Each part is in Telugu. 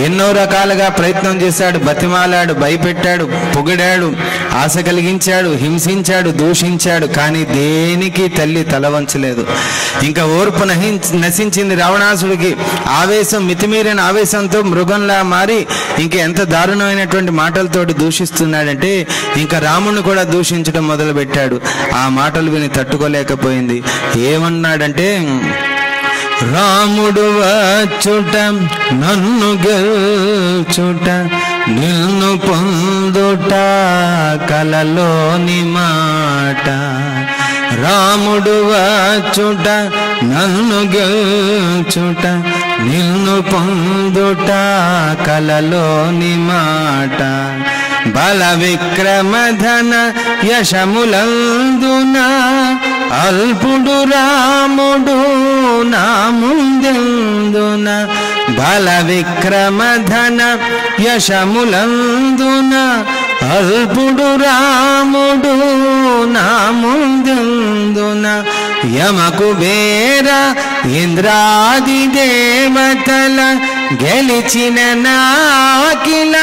ఎన్నో రకాలుగా ప్రయత్నం చేశాడు బతిమాలాడు భయపెట్టాడు పొగిడాడు ఆశ కలిగించాడు హింసించాడు దూషించాడు కానీ దేనికి తల్లి తల వంచలేదు ఇంకా ఓర్పు నహిం నశించింది రావణాసుడికి ఆవేశం మితిమీరిన ఆవేశంతో మృగంలా మారి ఇంకా ఎంత దారుణమైనటువంటి మాటలతోటి దూషిస్తున్నాడంటే ఇంకా రాముడిని కూడా దూషించడం మొదలు పెట్టాడు ఆ మాటలు విని తట్టుకోలేకపోయింది ఏమన్నాడంటే రాముడు వచ్చుట నన్ను గెలుచుట నిన్ను పొందుట కలలోని మాట రాముడు వచ్చుట నన్ను గెలుచుట నిన్ను పొందుట కలలోని మాట బల విక్రమధన యశములందున అల్పుడు రాముడు నా ముందెందున బల విక్రమధన యశములందున అల్పుడు రాముడు నా ముందెందున యమకు బేర ఇంద్రాది దేవతల గెలిచిన నాకిల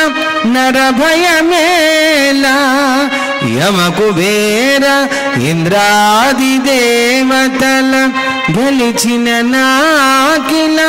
నరభయమేలా యమకు వేర ఇంద్రాది దేవతల గెలిచిన నాకిల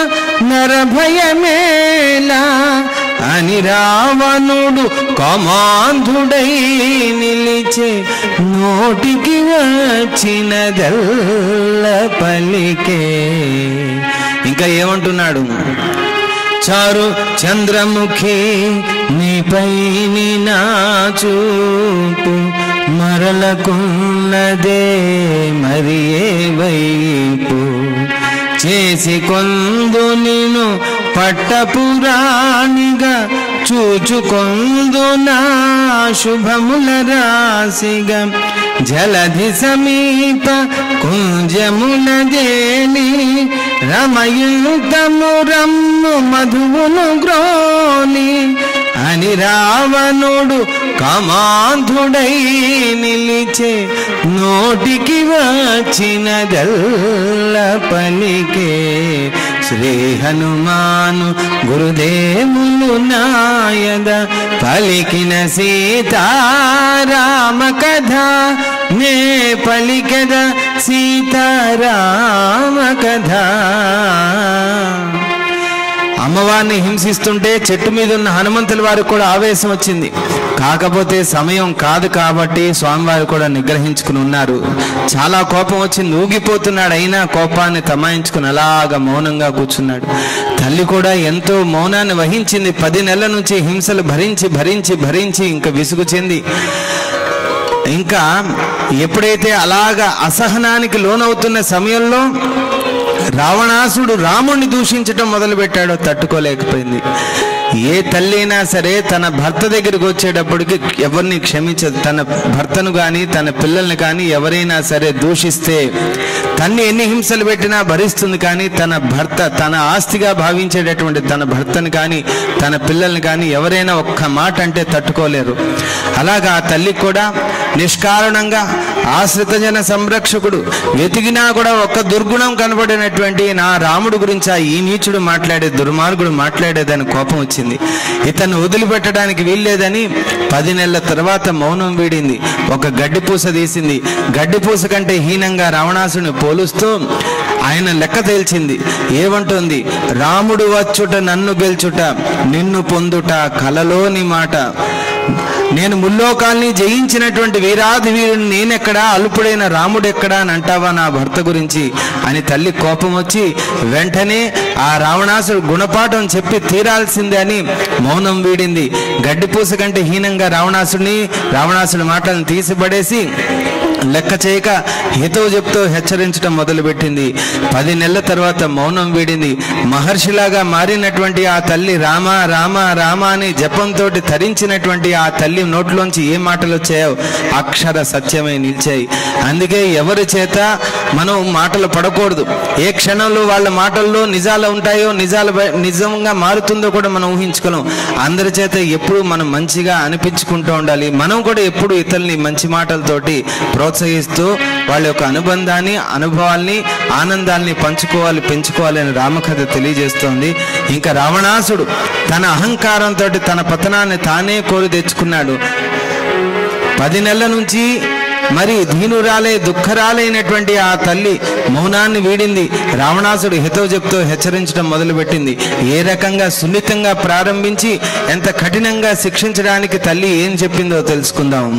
నరభయమేలా అని రావణుడు కమాంధుడై నిలిచే నోటికి వచ్చినదల్ల పలికే ఇంకా ఏమంటున్నాడు చారు చంద్రముఖి నీపై నా చూపు మరలకున్నదే మరి ఏ వైపు చేసి కొందు నిను పట్టపురాణిగా చూచుకొందు నా శుభముల రాశిగా జలధి సమీప కుంజముల దేని రమయుతము రమ్ము మధువును గ్రోని అని రావణుడు కమాంధుడై నిలిచే నోటికి వచ్చినదల్ల పలికే శ్రీ హనుమాను గురుదేవులు నాయద పలికిన సీతారామ కథ నే పలికద సీతారామ కథ అమ్మవారిని హింసిస్తుంటే చెట్టు మీద ఉన్న హనుమంతుల వారికి కూడా ఆవేశం వచ్చింది కాకపోతే సమయం కాదు కాబట్టి స్వామివారు కూడా నిగ్రహించుకుని ఉన్నారు చాలా కోపం వచ్చింది ఊగిపోతున్నాడు అయినా కోపాన్ని తమాయించుకుని అలాగా మౌనంగా కూర్చున్నాడు తల్లి కూడా ఎంతో మౌనాన్ని వహించింది పది నెలల నుంచి హింసలు భరించి భరించి భరించి ఇంకా విసుగు చెంది ఇంకా ఎప్పుడైతే అలాగా అసహనానికి లోనవుతున్న సమయంలో రావణాసుడు రాముణ్ణి దూషించటం మొదలుపెట్టాడో తట్టుకోలేకపోయింది ఏ తల్లి అయినా సరే తన భర్త దగ్గరికి వచ్చేటప్పటికి ఎవరిని క్షమించదు తన భర్తను కానీ తన పిల్లల్ని కానీ ఎవరైనా సరే దూషిస్తే తన్ని ఎన్ని హింసలు పెట్టినా భరిస్తుంది కానీ తన భర్త తన ఆస్తిగా భావించేటటువంటి తన భర్తను కానీ తన పిల్లల్ని కానీ ఎవరైనా ఒక్క మాట అంటే తట్టుకోలేరు అలాగా ఆ తల్లికి కూడా నిష్కారణంగా ఆశ్రిత జన సంరక్షకుడు వెతికినా కూడా ఒక్క దుర్గుణం కనబడినటువంటి నా రాముడు గురించి ఆ ఈ నీచుడు మాట్లాడే దుర్మార్గుడు మాట్లాడేదని కోపం వచ్చింది ఇతన్ని వదిలిపెట్టడానికి వీల్లేదని పది నెలల తర్వాత మౌనం వీడింది ఒక గడ్డిపూస తీసింది గడ్డిపూస కంటే హీనంగా రావణాసుని పోలుస్తూ ఆయన లెక్క తేల్చింది ఏమంటుంది రాముడు వచ్చుట నన్ను గెలుచుట నిన్ను పొందుట కలలోని మాట నేను ముల్లోకాల్ని జయించినటువంటి వీరాది వీరుని నేనెక్కడా అల్పుడైన రాముడు ఎక్కడా అని అంటావా నా భర్త గురించి అని తల్లి కోపం వచ్చి వెంటనే ఆ రావణాసుడు గుణపాఠం చెప్పి తీరాల్సిందే అని మౌనం వీడింది గడ్డిపూస కంటే హీనంగా రావణాసుడిని రావణాసుడి మాటలను తీసిపడేసి లెక్క చేయక హితవు చెప్తూ హెచ్చరించడం మొదలుపెట్టింది పది నెలల తర్వాత మౌనం వీడింది మహర్షిలాగా మారినటువంటి ఆ తల్లి రామ రామ రామ అని జపంతో ధరించినటువంటి ఆ తల్లి నోట్లోంచి ఏ మాటలు వచ్చాయో అక్షర సత్యమై నిలిచాయి అందుకే ఎవరి చేత మనం మాటలు పడకూడదు ఏ క్షణంలో వాళ్ళ మాటల్లో నిజాలు ఉంటాయో నిజాలు బయ- నిజంగా మారుతుందో కూడా మనం ఊహించుకోలేం అందరి చేత ఎప్పుడు మనం మంచిగా అనిపించుకుంటూ ఉండాలి మనం కూడా ఎప్పుడు ఇతరుల్ని మంచి మాటలతోటి ప్రో ప్రోత్సహిస్తూ వాళ్ళ యొక్క అనుబంధాన్ని అనుభవాల్ని ఆనందాల్ని పంచుకోవాలి పెంచుకోవాలి అని రామకథ తెలియజేస్తోంది ఇంకా రావణాసుడు తన అహంకారంతో తన పతనాన్ని తానే కోరి తెచ్చుకున్నాడు పది నెలల నుంచి మరి దీనురాలే దుఃఖరాలైనటువంటి ఆ తల్లి మౌనాన్ని వీడింది రావణాసుడు హితవు చెప్తూ హెచ్చరించడం మొదలుపెట్టింది ఏ రకంగా సున్నితంగా ప్రారంభించి ఎంత కఠినంగా శిక్షించడానికి తల్లి ఏం చెప్పిందో తెలుసుకుందాం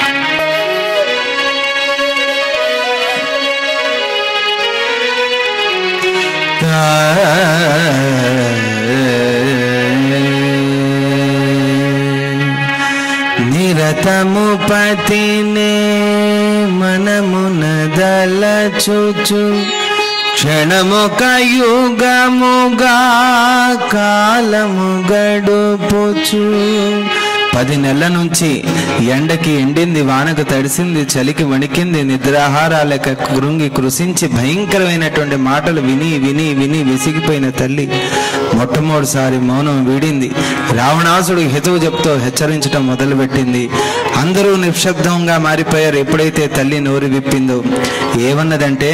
నిరతము పతినే మనమున దలచుచు క్షణముక యుగముగా కాలము గడుపుచు పది నెలల నుంచి ఎండకి ఎండింది వానకు తడిసింది చలికి వణికింది నిద్రాహారాలక కృంగి కృషించి భయంకరమైనటువంటి మాటలు విని విని విని విసిగిపోయిన తల్లి మొట్టమొదటిసారి మౌనం వీడింది రావణాసుడు హితవు చెప్తూ హెచ్చరించడం మొదలుపెట్టింది అందరూ నిశ్శబ్దంగా మారిపోయారు ఎప్పుడైతే తల్లి నోరు విప్పిందో ఏమన్నదంటే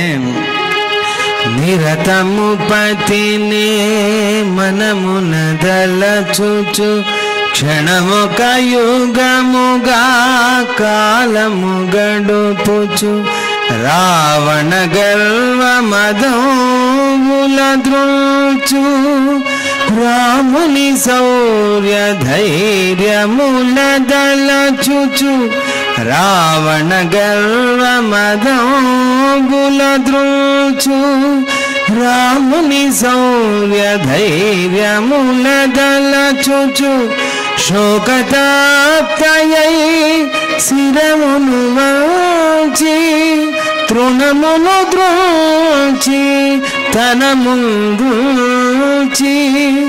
నిరతము పతినే మనమున దలచుచు క్షణముక యుగముగా కాలము గడుపుచు రావణ గర్వ మదముల ద్రోచు రాముని శౌర్య ధైర్యముల దలచుచు రావణ గర్వ మదముల ద్రోచు రాముని శౌర్య ధైర్యముల దలచుచు శోకతాప్తయై శిరమును వాచి తృణమును ద్రోచి తన ముందుచి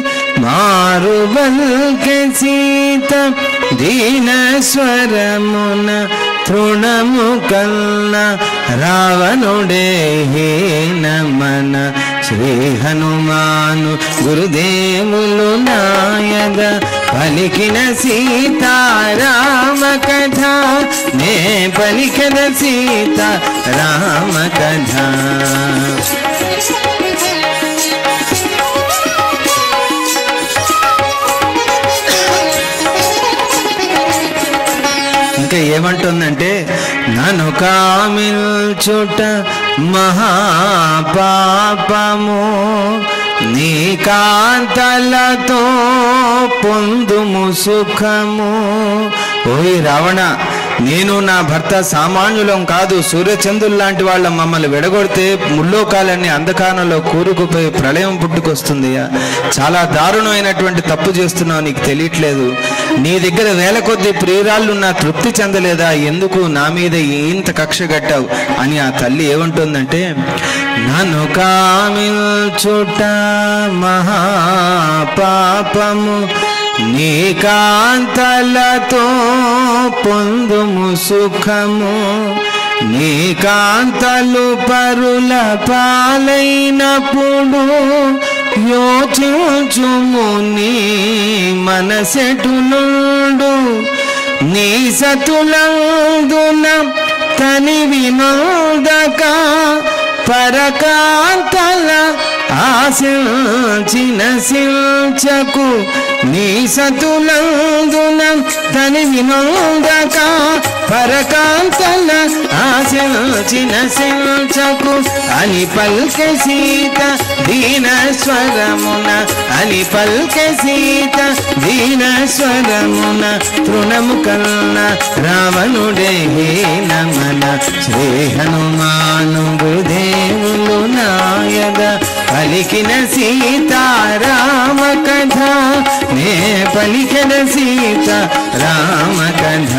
మారుబల్కె సీత దీన స్వరమున తృణము కన్న రావణుడే హేనమన శ్రీ హనుమాను గురుదేవులు నాయద పలికిన సీతారామ కథ నే పలికద సీత రామ కథ ఇంకా ఏమంటుందంటే నన్ను కామిల్చుట మహాపాపము నీ కాంతలతో పొందుము సుఖము ఓయ్ రావణ నేను నా భర్త సామాన్యులం కాదు సూర్యచంద్రులు లాంటి వాళ్ళ మమ్మల్ని విడగొడితే ముల్లోకాలన్నీ అంధకారంలో కూరుకుపోయి ప్రళయం పుట్టుకొస్తుంది చాలా దారుణమైనటువంటి తప్పు చేస్తున్నావు నీకు తెలియట్లేదు నీ దగ్గర వేల కొద్ది ప్రియురాళ్ళు నా తృప్తి చెందలేదా ఎందుకు నా మీద ఇంత కక్ష కట్టావు అని ఆ తల్లి ఏమంటుందంటే నన్ను కామిల్చుట మహాపాపము నీ కాంతలతో పొందుము సుఖము నీ కాంతలు పరుల పాలైనప్పుడు యోచించుము నీ మనసెటునుండు నీ సతులందున తని వినోదక పరకాంతల ఆశించిన శిల్చకు నీ సతులందున తని వినోదక పరకాంతల ఆశించిన శిల్చకు అని పల్కె సీత దీన స్వరమున అని పల్కె సీత దీన స్వరమున తృణము కన్న రావణుడే హీనమన శ్రీ హనుమాను గురుదేవులు నాయద పలికిన సీతారామ కథ నే పలికిన సీత రామ కథ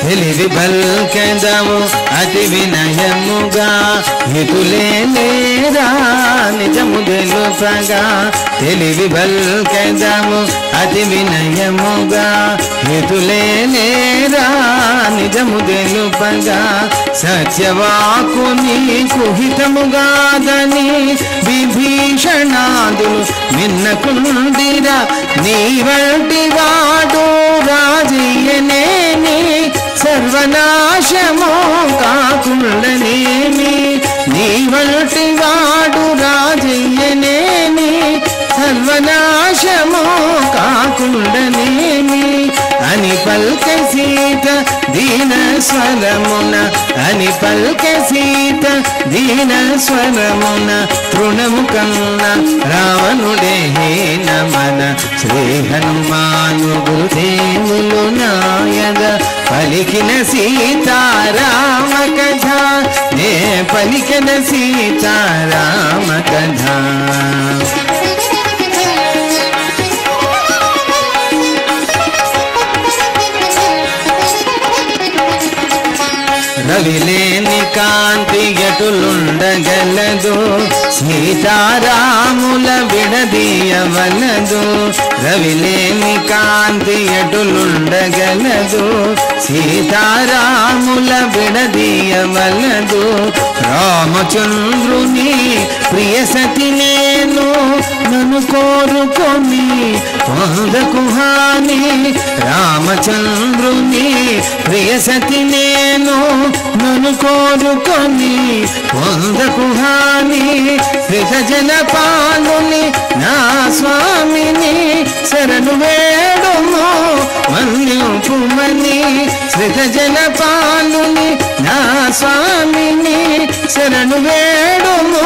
తెలివి బల్కెదము అతి వినయముగా హితులే లేరా నిజము తెలుపగా తెలివి బల్కెదము అతి వినయముగా హితులే లేరా నిజము తెలుపగా సత్యవాకు నీకు హితముగాదని విభీషణాదులు మిన్నకుండిరా నీ వంటి వాడు రాజయ్యనేమి సర్వనాశము కాకుండనేమి నీ వంటి వాడు రాజయ్యనేమి సర్వనాశము కాకుండనేమి అని పల్క సీత దీన స్వరమున అని పల్క సీత దీన స్వరమున తృణము కన్న రావణుడే నమన శ్రీ హనుమాను గురుదేవులు నాయద పలికిన సీతారామ కథ నే పలికిన సీతారామ కథ రవిలేని కాంతి ఎటులుండగలదు సీతారాముల విడదీయవలదు రవిలేని కాంతి ఎటులుండగలదు సీతారాముల విడదీయవలదు రామచంద్రుని ప్రియ సతి నేను నన్ను కోరుకొని పొందకు హాని రామచంద్రుని ప్రియ సతి నేను నన్ను కోరుకొని పొందకు హాని జన పాలుని నా స్వామిని శరణు వేడుము మన్యుపుమని జన పాలుని నా స్వామిని శరణు వేడుము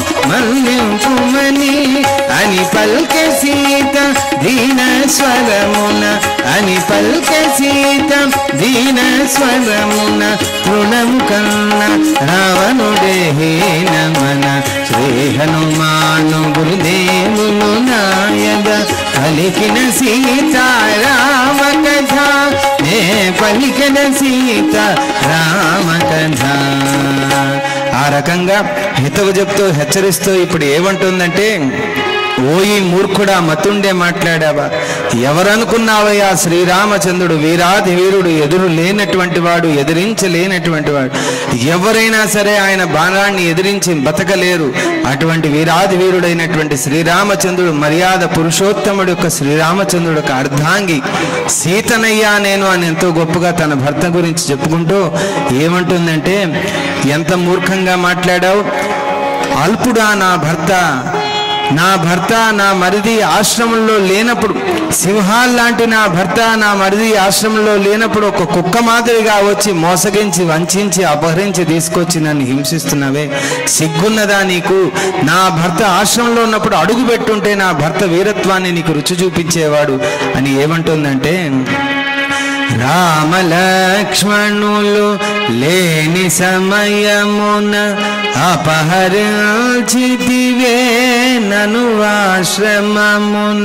మన్యుపుమని అని పల్కె సీత దీన స్వరమున అని పల్కె సీత దీన స్వరమున తృణము కన్న రావణుడే నమన శ్రీ హనుమాను గురుదేవులు నాయద పలికిన సీతారామ కథ నే పలికిన సీత రామ కథ ఆ రకంగా హితవు చెప్తూ హెచ్చరిస్తూ ఇప్పుడు ఏమంటుందంటే ఓయి మూర్ఖుడా మతుండే మాట్లాడావా ఎవరనుకున్నావయ్యా శ్రీరామచంద్రుడు వీరాది వీరుడు ఎదురు లేనటువంటి వాడు ఎదిరించలేనటువంటి వాడు ఎవరైనా సరే ఆయన బాణాన్ని ఎదిరించి బతకలేరు అటువంటి వీరాది వీరుడైనటువంటి శ్రీరామచంద్రుడు మర్యాద పురుషోత్తముడు యొక్క శ్రీరామచంద్రుడు యొక్క అర్ధాంగి సీతనయ్యా నేను అని ఎంతో గొప్పగా తన భర్త గురించి చెప్పుకుంటూ ఏమంటుందంటే ఎంత మూర్ఖంగా మాట్లాడావు అల్పుడా నా భర్త నా భర్త నా మరిది ఆశ్రమంలో లేనప్పుడు సింహాల్ లాంటి నా భర్త నా మరిది ఆశ్రమంలో లేనప్పుడు ఒక కుక్క మాదిరిగా వచ్చి మోసగించి వంచించి అపహరించి తీసుకొచ్చి నన్ను హింసిస్తున్నావే సిగ్గున్నదా నీకు నా భర్త ఆశ్రమంలో ఉన్నప్పుడు అడుగు పెట్టుంటే నా భర్త వీరత్వాన్ని నీకు రుచి చూపించేవాడు అని ఏమంటుందంటే రామలక్ష్మణులు లేని సమయమున అపహరించితివే నను ఆశ్రమమున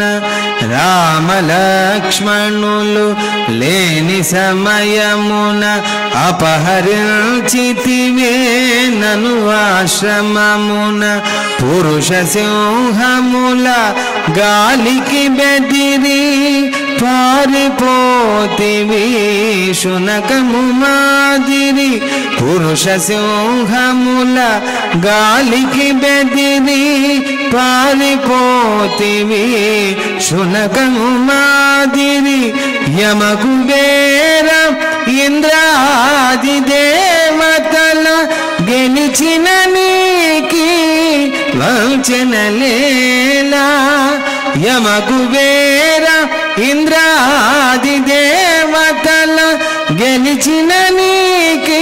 రామలక్ష్మణులు లేని సమయమున అపహరించితివే నను ఆశ్రమమున పురుష సింహముల గాలికి బెదిరి పారిపోతివి శునకము మాదిరి పురుష సింహముల గాలికి బెదిరి పారిపోతివి శునకము మాదిరి యమకు బేర ఇంద్రాది దేవతల గెలిచిన నీకి వంచనలేలా యమకు వేర ఇంద్రాది దేవతల గెలిచిన నీకి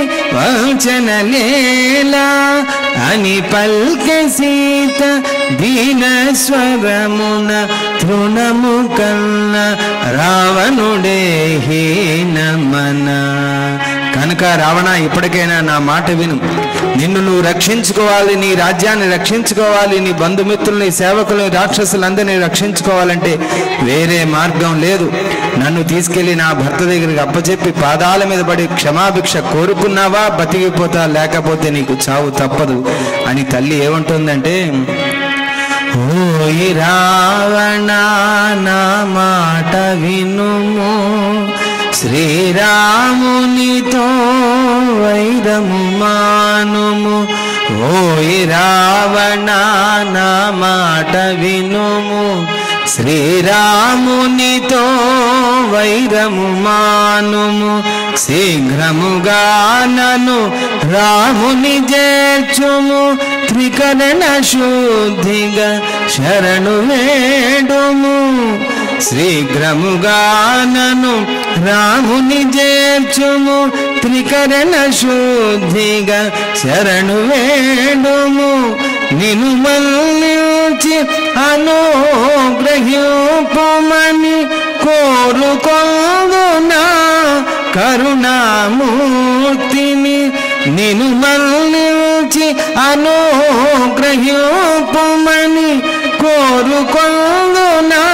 వంచనలేలా అని పల్కె సీత దీన స్వరమున తృణము కన్న రావణుడే హీనమన కన కనుక రావణ ఇప్పటికైనా నా మాట విను నిన్ను నువ్వు రక్షించుకోవాలి నీ రాజ్యాన్ని రక్షించుకోవాలి నీ బంధుమిత్రుల్ని సేవకుల్ని రాక్షసులందరినీ రక్షించుకోవాలంటే వేరే మార్గం లేదు నన్ను తీసుకెళ్లి నా భర్త దగ్గరికి అప్పచెప్పి పాదాల మీద పడి క్షమాభిక్ష కోరుకున్నావా బతికిపోతా లేకపోతే నీకు చావు తప్పదు అని తల్లి ఏమంటుందంటే ఓయి రావణ నా మాట వినుము శ్రీరామునితో వైరము మానుము ఓయి రావణ నా మాట వినుము శ్రీరామునితో వైరము మానుము శీఘ్రముగా నను రాముని చేర్చుము త్రికరణ శుద్ధిగా శరణు వేడుము శీఘ్రముగా నను రాముని చేర్చుము త్రికరణ శుద్ధిగా శరణు వేడుము నిను మల్లించి అనుగ్రహింపుమని కోరుకొందునా కరుణామూర్తిని నిను మల్లించి అనుగ్రహింపుమని కోరుకొందునా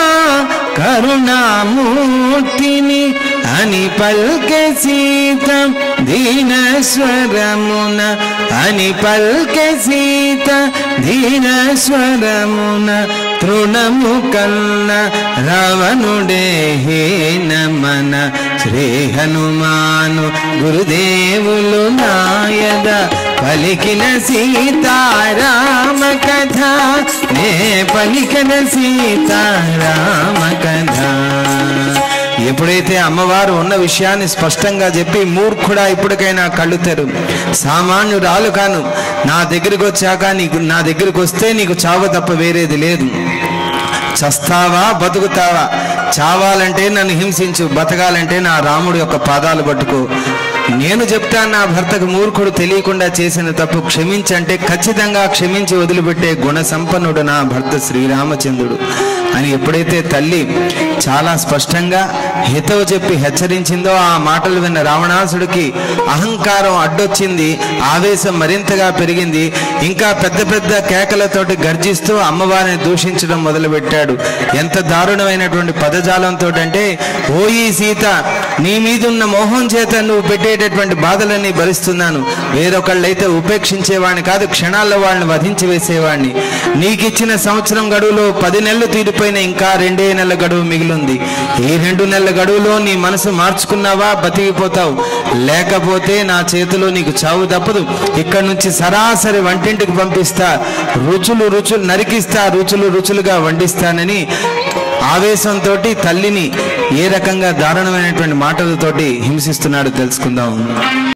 కరుణామూర్తిని అని పల్కె సీత దీనస్వరమున అని పల్కె సీత దీనస్వరమున తృణము కన్న రావణుడే హేనమన శ్రీ హనుమాను గురుదేవులు నాయద పలికిన సీతారామ కథ నే పలికిన సీతారామ కథ ఎప్పుడైతే అమ్మవారు ఉన్న విషయాన్ని స్పష్టంగా చెప్పి మూర్ఖుడా ఇప్పటికైనా కళ్ళు తెరు సామాన్యురాలు కాను నా దగ్గరికి వచ్చాక నీకు నా దగ్గరికి వస్తే నీకు చావు తప్ప వేరేది లేదు చస్తావా బతుకుతావా చావాలంటే నన్ను హింసించు బతకాలంటే నా రాముడి యొక్క పాదాలు పట్టుకో నేను చెప్తాను నా భర్తకు మూర్ఖుడు తెలియకుండా చేసిన తప్పు క్షమించంటే ఖచ్చితంగా క్షమించి వదిలిపెట్టే గుణ సంపన్నుడు నా భర్త శ్రీరామచంద్రుడు అని ఎప్పుడైతే తల్లి చాలా స్పష్టంగా హితవు చెప్పి హెచ్చరించిందో ఆ మాటలు విన్న రావణాసుడికి అహంకారం అడ్డొచ్చింది ఆవేశం మరింతగా పెరిగింది ఇంకా పెద్ద పెద్ద కేకలతోటి గర్జిస్తూ అమ్మవారిని దూషించడం మొదలుపెట్టాడు ఎంత దారుణమైనటువంటి పదజాలంతో అంటే ఓయి సీత నీ మీదున్న మోహం చేత నువ్వు పెట్టేటటువంటి బాధలన్నీ భరిస్తున్నాను వేరొకళ్ళైతే ఉపేక్షించేవాడిని కాదు క్షణాల్లో వాళ్ళని వధించి వేసేవాడిని నీకిచ్చిన సంవత్సరం గడువులో పది నెలలు తీరిపోయిన ఇంకా రెండే నెలల గడువు మిగిలింది ఈ రెండు నెలల గడువులో నీ మనసు మార్చుకున్నావా బతికిపోతావు లేకపోతే నా చేతిలో నీకు చావు తప్పదు ఇక్కడ నుంచి సరాసరి వంటింటికి పంపిస్తా రుచులు రుచులు నరికిస్తా రుచులు రుచులుగా వండిస్తానని ఆవేశంతో తల్లిని ఏ రకంగా దారుణమైనటువంటి మాటలతోటి హింసిస్తున్నాడో తెలుసుకుందాం